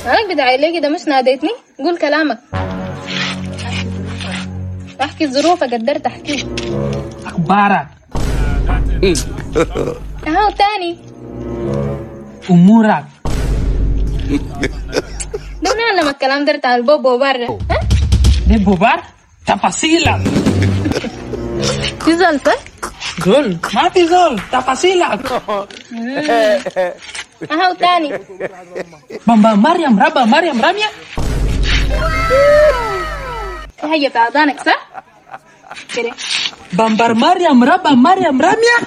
مالك بتاع ليه كده مش ناديتني قول كلامك احكي ظروفك قدرت احكي أخبارك اهو تاني أمورك ده من علم الكلام ده بتاع البوبو برا ها دي بوبار تفاصيلك في زلطة زول ما في زول تفاصيلك اهو تاني بابا مريم ربا مريم رمية في حاجة في اذانك صح؟ كده بامبر مريم ربا مريم رمية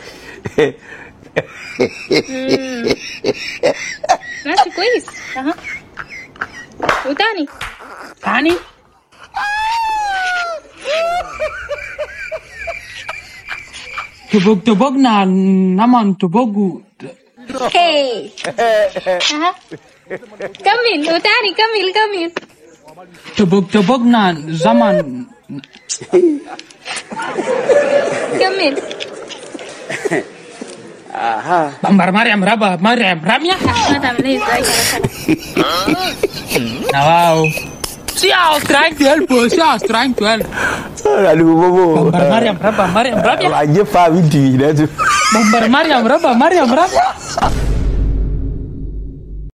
ماشي كويس اها وتاني تاني تبوك تبوكنا نمان تبوكو هي اها كمل وتاني كمل كمل تبوك تبوكنا زمن كمل بامبر مريم ربا مريم رمية ما تعملي ازاي واو See, I was trying to help you. See, I was trying to help. Aduh, bobo. Bambar Mariam, Rabba Mariam, Rabia. Aja faham itu, dah tu. Bambar Mariam, Rabba Mariam, Rabia.